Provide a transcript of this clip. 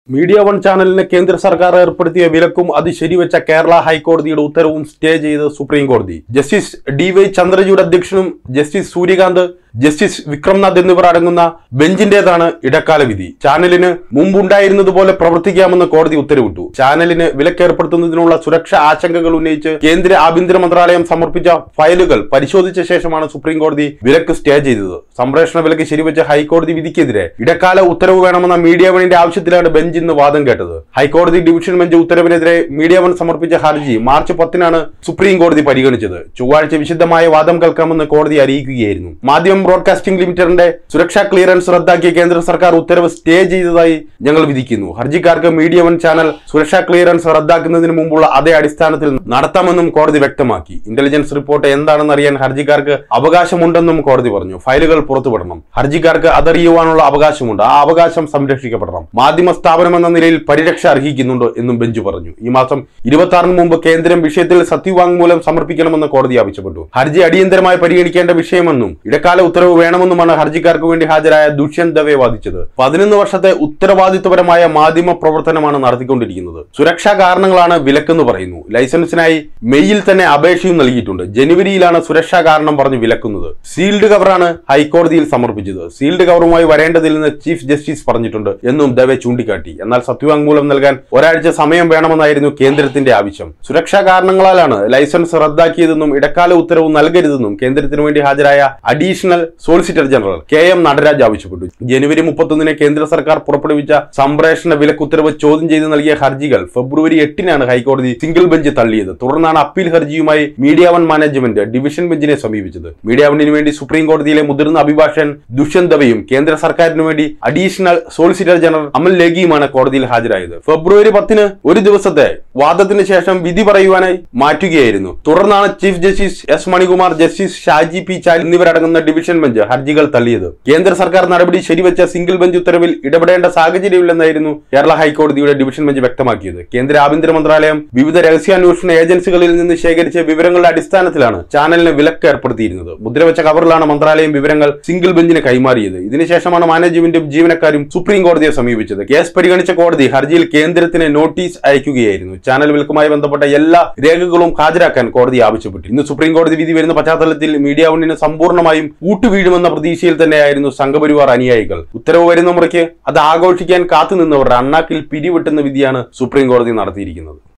media one ചാനലിന് കേന്ദ്ര സർക്കാർ ഏർപ്പെടുത്തിയ വിലക്കും അത് ശരിവെച്ച കേരള ഹൈക്കോടതിയുടെ ഉത്തരവും സ്റ്റേ ചെയ്ത് സുപ്രീം കോടതി ജസ്റ്റിസ് ഡി വൈ ചന്ദ്രചൂഡ് അധ്യക്ഷനും ജസ്റ്റിസ് സൂര്യകാന്ത് ജസ്റ്റിസ് വിക്രംനാഥ് എന്നിവർ അടങ്ങുന്ന ബെഞ്ചിന്റേതാണ് ഇടക്കാല വിധി ചാനലിന് മുമ്പുണ്ടായിരുന്നതുപോലെ പ്രവർത്തിക്കാമെന്ന് കോടതി ഉത്തരവിട്ടു ചാനലിന് വിലക്കേർപ്പെടുത്തുന്നതിനുള്ള സുരക്ഷാ ആശങ്കകൾ ഉന്നയിച്ച് കേന്ദ്ര ആഭ്യന്തര മന്ത്രാലയം സമർപ്പിച്ച ഫയലുകൾ പരിശോധിച്ച ശേഷമാണ് സുപ്രീം കോടതി വിലക്ക് സ്റ്റേ ചെയ്തത് സംപ്രേഷണ വിലക്ക് ശരിവെച്ച ഹൈക്കോടതി വിധിക്കെതിരെ ഇടക്കാല ഉത്തരവ് വേണമെന്ന മീഡിയ വണിന്റെ ആവശ്യത്തിലാണ് ബെഞ്ച് ഇന്ന് വാദം കേട്ടത് ഹൈക്കോടതി ഡിവിഷൻ ബെഞ്ച് ഉത്തരവിനെതിരെ മീഡിയ വൺ സമർപ്പിച്ച ഹർജി മാർച്ച് പത്തിനാണ് സുപ്രീം കോടതി പരിഗണിച്ചത് ചൊവ്വാഴ്ച വിശദമായ വാദം കേൾക്കാമെന്ന് കോടതി അറിയിക്കുകയായിരുന്നു മാധ്യമം ബ്രോഡ്കാസ്റ്റിംഗ് ലിമിറ്റഡിന്റെ സുരക്ഷാ ക്ലിയറൻസ് റദ്ദാക്കിയ കേന്ദ്ര സർക്കാർ ഉത്തരവ് സ്റ്റേ ചെയ്തതായി ഞങ്ങൾ വിധിക്കുന്നു ഹർജിക്കാർക്ക് മീഡിയ വൺ ചാനൽ സുരക്ഷാ ക്ലിയറൻസ് റദ്ദാക്കുന്നതിന് മുമ്പുള്ള അതേ അടിസ്ഥാനത്തിൽ നടത്താമെന്നും കോടതി വ്യക്തമാക്കി ഇന്റലിജൻസ് റിപ്പോർട്ട് എന്താണെന്ന് അറിയാൻ ഹർജിക്കാർക്ക് അവകാശമുണ്ടെന്നും കോടതി പറഞ്ഞു ഫയലുകൾ പുറത്തുവിടണം ഹർജിക്കാർക്ക് അതറിയുവാനുള്ള അവകാശമുണ്ട് ആ അവകാശം സംരക്ഷിക്കപ്പെടണം മാധ്യമ സ്ഥാപനം എന്ന നിലയിൽ പരിരക്ഷ അർഹിക്കുന്നുണ്ട് എന്നും ബെഞ്ച് പറഞ്ഞു ഈ മാസം ഇരുപത്തി ആറിന് മുമ്പ് കേന്ദ്രം വിഷയത്തിൽ സത്യവാങ്മൂലം സമർപ്പിക്കണമെന്ന് കോടതി ആവശ്യപ്പെട്ടു ഹർജി അടിയന്തരമായി പരിഗണിക്കേണ്ട വിഷയമെന്നും ഇടക്കാല ഉത്തരവ് വേണമെന്നുമാണ് ഹർജിക്കാർക്ക് വേണ്ടി ഹാജരായ ദുഷ്യന്ത് ദവെ വാദിച്ചത് പതിനൊന്ന് വർഷത്തെ ഉത്തരവാദിത്വപരമായ മാധ്യമ പ്രവർത്തനമാണ് നടത്തിക്കൊണ്ടിരിക്കുന്നത് സുരക്ഷാ കാരണങ്ങളാണ് വിലക്കെന്ന് പറയുന്നു ലൈസൻസിനായി മെയ്യിൽ തന്നെ അപേക്ഷയും നൽകിയിട്ടുണ്ട് ജനുവരിയിലാണ് സുരക്ഷാ കാരണം പറഞ്ഞ് വിലക്കുന്നത് സീൽഡ് കവറാണ് ഹൈക്കോടതിയിൽ സമർപ്പിച്ചത് സീൽഡ് കവറുമായി വരേണ്ടതില്ലെന്ന് ചീഫ് ജസ്റ്റിസ് പറഞ്ഞിട്ടുണ്ട് എന്നും ദവെ ചൂണ്ടിക്കാട്ടി എന്നാൽ സത്യവാങ്മൂലം നൽകാൻ ഒരാഴ്ച സമയം വേണമെന്നായിരുന്നു കേന്ദ്രത്തിന്റെ ആവശ്യം സുരക്ഷാ കാരണങ്ങളാലാണ് ലൈസൻസ് റദ്ദാക്കിയതെന്നും ഇടക്കാല ഉത്തരവ് നൽകരുതെന്നും കേന്ദ്രത്തിന് വേണ്ടി ഹാജരായ additional solicitor general K M Nataraj ആവശ്യപ്പെട്ടു ജനുവരി മുപ്പത്തൊന്നിന് കേന്ദ്ര സർക്കാർ പുറപ്പെടുവിച്ച സംപ്രേഷണ വിലക്കുത്തരവ് ചോദ്യം ചെയ്ത് നൽകിയ ഹർജികൾ ഫെബ്രുവരി എട്ടിനാണ് ഹൈക്കോടതി സിംഗിൾ ബെഞ്ച് തള്ളിയത് തുടർന്നാണ് അപ്പീൽ ഹർജിയുമായി മീഡിയ വൺ മാനേജ്മെന്റ് ഡിവിഷൻ ബെഞ്ചിനെ സമീപിച്ചത് മീഡിയ വണ്ണിന് വേണ്ടി സുപ്രീം കോടതിയിലെ മുതിർന്ന അഭിഭാഷകൻ ദുഷ്യന്ത് ദവയും കേന്ദ്ര സർക്കാരിന് വേണ്ടി അഡീഷണൽ സോളിസിറ്റർ ജനറൽ അമൽ ലേഖിയുമാണ് കോടതിയിൽ ഹാജരായത് ഫെബ്രുവരി പത്തിന് ഒരു ദിവസത്തെ വാദത്തിന് ശേഷം വിധി പറയുവാനായി മാറ്റുകയായിരുന്നു തുടർന്നാണ് chief justice S Manikumar justice Shaji P Chaly എന്നിവരടങ്ങുന്ന ഡിവിഷൻ ബെഞ്ച് ഹർജികൾ തള്ളിയത് കേന്ദ്ര സർക്കാർ നടപടി ശരിവെച്ച സിംഗിൾ ബെഞ്ച് ഉത്തരവിൽ ഇടപെടേണ്ട സാഹചര്യമില്ലെന്നായിരുന്നു കേരള ഹൈക്കോടതിയുടെ ഡിവിഷൻ ബെഞ്ച് വ്യക്തമാക്കിയത് കേന്ദ്ര ആഭ്യന്തര മന്ത്രാലയം വിവിധ രഹസ്യാന്വേഷണ ഏജൻസികളിൽ നിന്ന് ശേഖരിച്ച വിവരങ്ങളുടെ അടിസ്ഥാനത്തിലാണ് ചാനലിന് വിലക്ക് ഏർപ്പെടുത്തിയിരുന്നത് മുദ്രവെച്ച കവറിലാണ് മന്ത്രാലയം വിവരങ്ങൾ സിംഗിൾ ബെഞ്ചിന് കൈമാറിയത് ഇതിനുശേഷമാണ് മാനേജ്മെന്റും ജീവനക്കാരും സുപ്രീം കോടതിയെ സമീപിച്ചത് കേസ് പരിഗണിച്ച കോടതി ഹർജിയിൽ കേന്ദ്രത്തിന് നോട്ടീസ് അയക്കുകയായിരുന്നു ചാനൽ വിലക്കുമായി ബന്ധപ്പെട്ട എല്ലാ രേഖകളും ഹാജരാക്കാൻ കോടതി ആവശ്യപ്പെട്ടു ഇന്ന് സുപ്രീം കോടതി വിധി വരുന്ന പശ്ചാത്തലത്തിൽ മീഡിയ വണ്ണിന് സമ്പൂർണ്ണമായും ഊട്ടുവീഴുമെന്ന പ്രതീക്ഷയിൽ തന്നെയായിരുന്നു സംഘപരിവാർ അനുയായികൾ ഉത്തരവ് വരുന്ന മുറയ്ക്ക് അത് ആഘോഷിക്കാൻ കാത്തുനിന്നവരുടെ അണ്ണാക്കിൽ പിരിവെട്ടുന്ന വിധിയാണ് സുപ്രീം കോടതി നടത്തിയിരിക്കുന്നത്